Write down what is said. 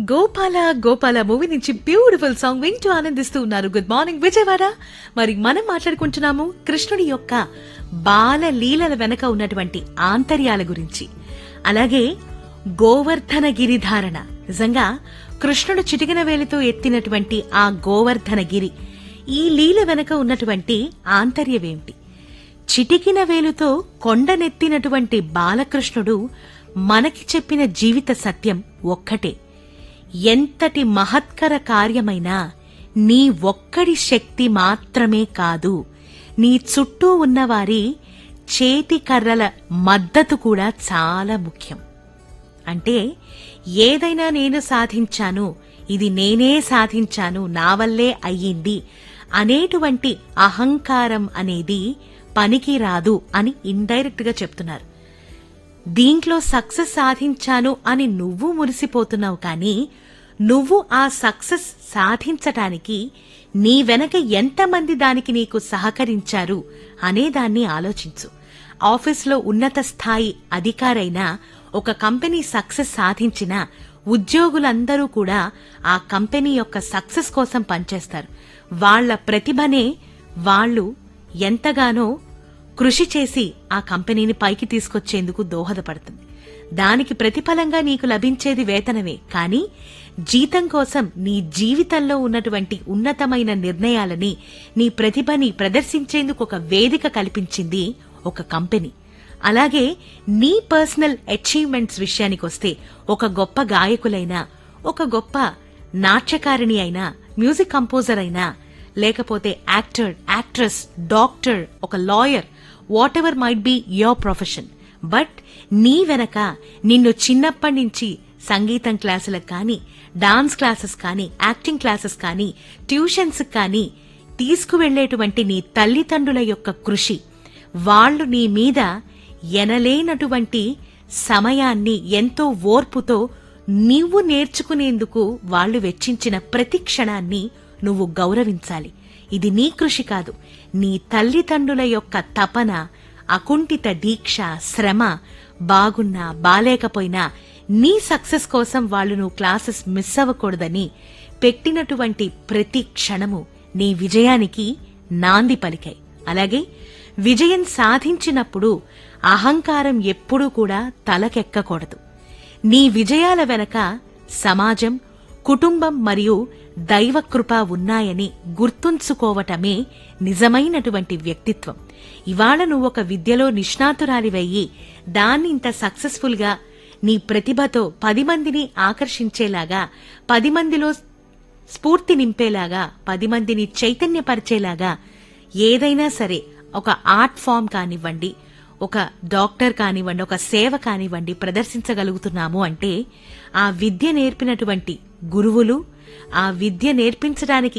Gopala Gopala movie నుంచి beautiful song వింటూ ఆనందిస్తూ ఉన్నారు గుడ్ మార్నింగ్ విజయవాడ మరి మనం మాట్లాడుకుంటున్నాము కృష్ణుడి యొక్క బాల లీలల వెనక ఉన్నటువంటి ఆంతర్యాల గురించి అలాగే గోవర్ధన గిరిధారణ నిజంగా కృష్ణుడు చిటికిన వేలితో ఎత్తినటువంటి ఆ గోవర్ధన గిరి ఈ లీల వెనక ఉన్నటువంటి ఆంతర్యమేమిటి చిటికిన వేలుతో కొండనెత్తినటువంటి బాలకృష్ణుడు మనకి చెప్పిన జీవిత సత్యం ఒక్కటే ఎంతటి మహత్కర కార్యమైనా నీ ఒక్కడి శక్తి మాత్రమే కాదు నీ చుట్టూ ఉన్నవారి చేతి కర్రల మద్దతు కూడా చాలా ముఖ్యం అంటే ఏదైనా నేను సాధించాను ఇది నేనే సాధించాను నా వల్లే అయ్యింది అనేటువంటి అహంకారం అనేది పనికి రాదు అని ఇండైరెక్ట్ గా చెప్తున్నారు దీంట్లో సక్సెస్ సాధించాను అని నువ్వు మురిసిపోతున్నావు కానీ నువ్వు ఆ సక్సెస్ సాధించటానికి నీ వెనక ఎంతమంది దానికి నీకు సహకరించారు అనేదాన్ని ఆలోచించు ఆఫీస్లో ఉన్నత స్థాయి అధికారైనా ఒక కంపెనీ సక్సెస్ సాధించిన ఉద్యోగులందరూ కూడా ఆ కంపెనీ యొక్క సక్సెస్ కోసం పనిచేస్తారు వాళ్ల ప్రతిభనే వాళ్ళు ఎంతగానో కృషి చేసి ఆ కంపెనీని పైకి తీసుకొచ్చేందుకు దోహదపడుతుంది దానికి ప్రతిఫలంగా నీకు లభించేది వేతనమే కానీ జీతం కోసం నీ జీవితంలో ఉన్నటువంటి ఉన్నతమైన నిర్ణయాలని నీ ప్రతిభని ప్రదర్శించేందుకు ఒక వేదిక కల్పించింది ఒక కంపెనీ అలాగే నీ పర్సనల్ అచీవ్మెంట్స్ విషయానికొస్తే ఒక గొప్ప గాయకులైనా ఒక గొప్ప నాట్యకారిణి అయినా మ్యూజిక్ కంపోజర్ అయినా లేకపోతే యాక్టర్ యాక్ట్రెస్ డాక్టర్ ఒక lawyer whatever might be your profession but నీ వెనక నిన్ను చిన్నప్పటి నుంచి సంగీతం క్లాసులకు కానీ డాన్స్ క్లాసెస్ కానీ యాక్టింగ్ క్లాసెస్ కానీ ట్యూషన్స్ కానీ తీసుకువెళ్లేటువంటి నీ తల్లిదండ్రుల యొక్క కృషి వాళ్ళు నీ మీద ఎనలేనటువంటి సమయాన్ని ఎంతో ఓర్పుతో నీవు నేర్చుకునేందుకు వాళ్ళు వెచ్చించిన ప్రతి క్షణాన్ని నువ్వు గౌరవించాలి ఇది నీ కృషి కాదు నీ తల్లిదండ్రుల యొక్క తపన అకుంఠిత దీక్ష శ్రమ బాగున్నా బాలేకపోయినా నీ సక్సెస్ కోసం వాళ్ళు నువ్వు క్లాసెస్ మిస్ అవ్వకూడదని పెట్టినటువంటి ప్రతి క్షణము నీ విజయానికి నాంది పలికాయి అలాగే విజయం సాధించినప్పుడు అహంకారం ఎప్పుడూ కూడా తలకెక్కకూడదు నీ విజయాల వెనక సమాజం కుటుంబం మరియు దైవకృప ఉన్నాయని గుర్తుంచుకోవటమే నిజమైనటువంటి వ్యక్తిత్వం ఇవాళ నువ్వు ఒక విద్యలో నిష్ణాతురాలివయ్యి దాన్ని ఇంత సక్సెస్ఫుల్ గా నీ ప్రతిభతో పది మందిని ఆకర్షించేలాగా పది మందిలో స్ఫూర్తి నింపేలాగా పది మందిని చైతన్యపరిచేలాగా ఏదైనా సరే ఒక ఆర్ట్ ఫామ్ కానివ్వండి ఒక డాక్టర్ కానివ్వండి ఒక సేవ కానివ్వండి ప్రదర్శించగలుగుతున్నాము అంటే ఆ విద్య నేర్పినటువంటి గురువులు ఆ విద్య నేర్పించడానికి